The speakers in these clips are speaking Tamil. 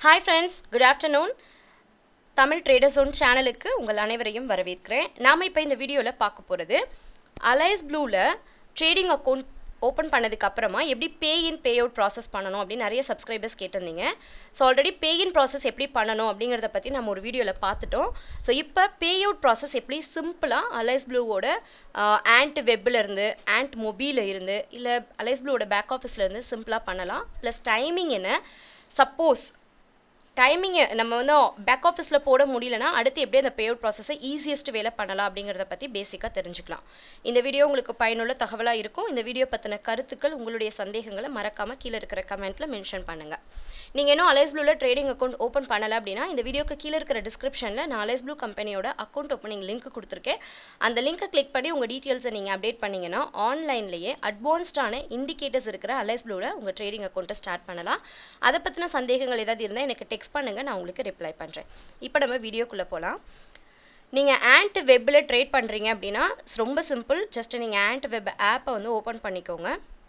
hi friends good afternoon Tamil traders one சேனலுக்கு உங்கள் அனைவரையும் வரவேற்கிறேன் நாம் இப்போ இந்த வீடியோவில் பார்க்க போகிறது அலைஸ் ப்ளூவில் ட்ரேடிங் அக்கௌண்ட் ஓப்பன் பண்ணதுக்கு அப்புறமா எப்படி பே இன் பே அவுட் ப்ராசஸ் பண்ணணும் அப்படின்னு நிறைய சப்ஸ்கிரைபர்ஸ் கேட்டிருந்தீங்க so already pay in process எப்படி பண்ணணும் அப்படிங்கிறத பற்றி நம்ம ஒரு வீடியோவில் பார்த்துட்டோம் ஸோ இப்போ பே அவுட் ப்ராசஸ் எப்படி சிம்பிளாக அலைஸ் ப்ளூவோட ஆண்ட் வெப்பில் இருந்து ஆண்ட் மொபைலில் இருந்து இல்லை அலைஸ் ப்ளூவோட பேக் ஆஃபீஸில் இருந்து சிம்பிளாக பண்ணலாம் ப்ளஸ் டைமிங் என்ன சப்போஸ் டைமிங்கை நம்ம வந்து பேக் ஆஃபீஸில் போட முடியலனா அடுத்து எப்படி அந்த பே அவுட் ப்ராசஸை ஈஸியஸ்ட் வேலை பண்ணலாம் அப்படிங்கிறத பற்றி பேசிக்காக தெரிஞ்சுக்கலாம் இந்த வீடியோ உங்களுக்கு பயனுள்ள தகவலாக இருக்கும் இந்த வீடியோ பற்றின கருத்துக்கள் உங்களுடைய சந்தேகங்களை மறக்காமல் கீழே இருக்கிற கமெண்ட்டில் மென்ஷன் பண்ணுங்கள் நீங்கள் இன்னும் அலைஸ் ப்ளூவில் ட்ரேடிங் அக்கௌண்ட் ஓப்பன் பண்ணலை அப்படின்னா இந்த வீடியோக்கு கீழே இருக்கிற டிஸ்கிரிப்ஷனில் நான் அலைஸ் ப்ளூ கம்பெனியோட அக்கௌண்ட் ஓப்பனிங் லிங்க் கொடுத்துருக்கேன் அந்த லிங்க்கை கிளிக் பண்ணி உங்கள் டீட்டெயில்ஸை நீங்கள் அப்டேட் பண்ணிங்கன்னா ஆன்லைன்லேயே அட்வான்ஸ்டான இண்டிகேட்டர்ஸ் இருக்கிற அலைஸ் ப்ளூவில் உங்கள் ட்ரேடிங் அக்கௌண்ட்டை ஸ்டார்ட் பண்ணலாம் அதை பற்றின சந்தேகங்கள் ஏதாவது இருந்தால் எனக்கு டெக்ஸ்ட் பண்ணுங்கள் நான் உங்களுக்கு ரிப்ளை பண்ணுறேன் இப்போ நம்ம வீடியோக்குள்ளே போகலாம் நீங்கள் ஆண்ட் வெப்பில் ட்ரேட் பண்ணுறீங்க அப்படின்னா ரொம்ப சிம்பிள் ஜஸ்ட் நீங்கள் ஆண்ட் வெப் ஆப்பை வந்து ஓப்பன் பண்ணிக்கோங்க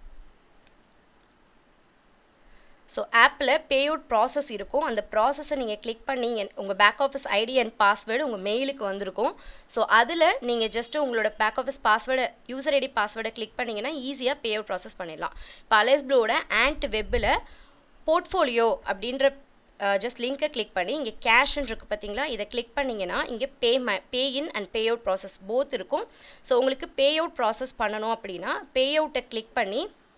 ஸோ ஆப்பில் பே அவுட் ப்ராசஸ் இருக்கும் அந்த ப்ராசஸை நீங்கள் கிளிக் பண்ணி உங்கள் back office ID and password உங்கள் மெயிலுக்கு வந்திருக்கும் ஸோ அதில் நீங்கள் ஜஸ்ட்டு உங்களோட பேக் ஆஃபீஸ் பாஸ்வேர்டை யூசர் ஐடி பாஸ்வேர்டை கிளிக் பண்ணிங்கன்னா ஈஸியாக பே அவுட் ப்ராசஸ் பண்ணிடலாம் இப்போ அலைஸ் ப்ளூவோட ஆண்ட் வெப்பில் போர்ட்ஃபோலியோ அப்படின்ற ஜஸ்ட் லிங்க்கை கிளிக் பண்ணி இங்கே கேஷ்ன்னு இருக்குது பார்த்தீங்களா இதை கிளிக் பண்ணிங்கன்னா இங்கே பே ம pay in and pay out process both இருக்கும் ஸோ உங்களுக்கு பே அவுட் ப்ராசஸ் பண்ணணும் அப்படின்னா பே அவுட்டை கிளிக் பண்ணி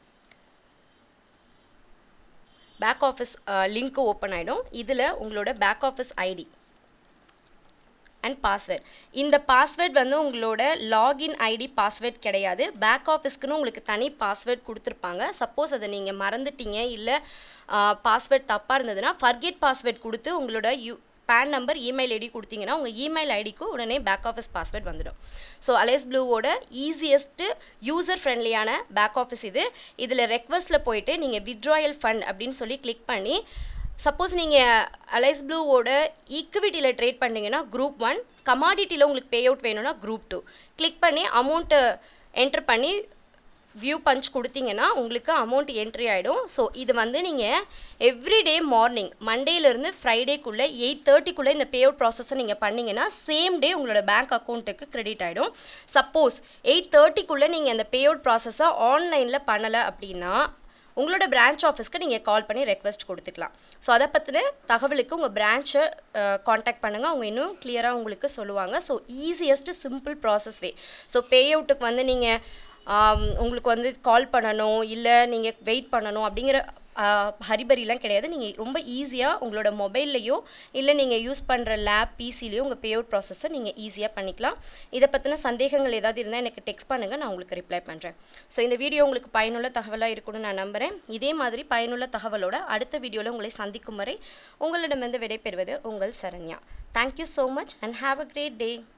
பேக் ஆஃபீஸ் லிங்க்கு ஓப்பன் ஆகிடும் இதில் உங்களோட back office ID and password இந்த பாஸ்வேர்ட் வந்து உங்களோட லாகின் ஐடி பாஸ்வேர்ட் கிடையாது பேக் ஆஃபீஸ்க்குன்னு உங்களுக்கு தனி பாஸ்வேர்ட் கொடுத்துருப்பாங்க சப்போஸ் அதை நீங்கள் மறந்துட்டீங்க இல்லை பாஸ்வேர்ட் தப்பாக இருந்ததுன்னா ஃபர்கெட் பாஸ்வேர்ட் கொடுத்து உங்களோட யூ பேன் நம்பர் இமெயில் ஐடி கொடுத்தீங்கன்னா உங்கள் இமெயில் ஐடிக்கு உடனே பேக் ஆஃபீஸ் பாஸ்வேர்ட் வந்துடும் ஸோ அலைஸ் ப்ளூவோட ஈஸியஸ்ட்டு யூசர் ஃப்ரெண்ட்லியான பேக் ஆஃபீஸ் இது இதில் ரெக்வஸ்ட்டில் போயிட்டு நீங்கள் வித்ட்ராயல் ஃபண்ட் அப்படின்னு சொல்லி கிளிக் பண்ணி சப்போஸ் நீங்கள் அலைஸ் ப்ளூவோட ஈக்விட்டியில் ட்ரேட் பண்ணிங்கன்னா குரூப் ஒன் கமாடிட்டியில் உங்களுக்கு பே அவுட் வேணும்னா குரூப் டூ கிளிக் பண்ணி அமௌண்ட்டை என்ட்ரு பண்ணி வியூ பஞ்ச் கொடுத்தீங்கன்னா உங்களுக்கு அமௌண்ட் என்ட்ரி ஆகிடும் ஸோ இது வந்து நீங்கள் எவ்ரிடே மார்னிங் மண்டேலேருந்து ஃப்ரைடேக்குள்ளே எயிட் தேர்ட்டிக்குள்ளே இந்த பே அவுட் ப்ராசஸை நீங்கள் பண்ணிங்கன்னா சேம் டே உங்களோட பேங்க் அக்கௌண்ட்டுக்கு கிரெடிட் ஆகிடும் சப்போஸ் எயிட் தேர்ட்டிக்குள்ளே நீங்கள் அந்த பே அவுட் ப்ராசஸை ஆன்லைனில் பண்ணலை அப்படின்னா உங்களோட பிரான்ச் ஆஃபீஸ்க்கு நீங்கள் கால் பண்ணி ரெக்வஸ்ட் கொடுத்துக்கலாம் ஸோ அதை பற்றின தகவலுக்கு உங்கள் பிரான்ச்சை காண்டாக்ட் பண்ணுங்கள் அவங்க இன்னும் கிளியராக உங்களுக்கு சொல்லுவாங்க so easiest simple process way so pay அவுட்டுக்கு வந்து நீங்கள் உங்களுக்கு வந்து கால் பண்ணணும் இல்லை நீங்கள் வெயிட் பண்ணணும் அப்படிங்கிற ஹரிபரிலாம் கிடையாது நீங்கள் ரொம்ப ஈஸியாக உங்களோட மொபைல்லையோ இல்லை நீங்கள் யூஸ் பண்ணுற லேப் பிசிலையோ உங்கள் பே அவுட் ப்ராசஸை நீங்கள் ஈஸியாக பண்ணிக்கலாம் இதை பற்றின சந்தேகங்கள் ஏதாவது இருந்தால் எனக்கு டெக்ஸ்ட் பண்ணுங்கள் நான் உங்களுக்கு ரிப்ளை பண்ணுறேன் ஸோ இந்த வீடியோ உங்களுக்கு பயனுள்ள தகவலாக இருக்கும்னு நான் நம்புகிறேன் இதே மாதிரி பயனுள்ள தகவலோட அடுத்த வீடியோவில் உங்களை சந்திக்கும் வரை உங்களிடமிருந்து விடைபெறுவது உங்கள் Saranya thank you so much and have a great day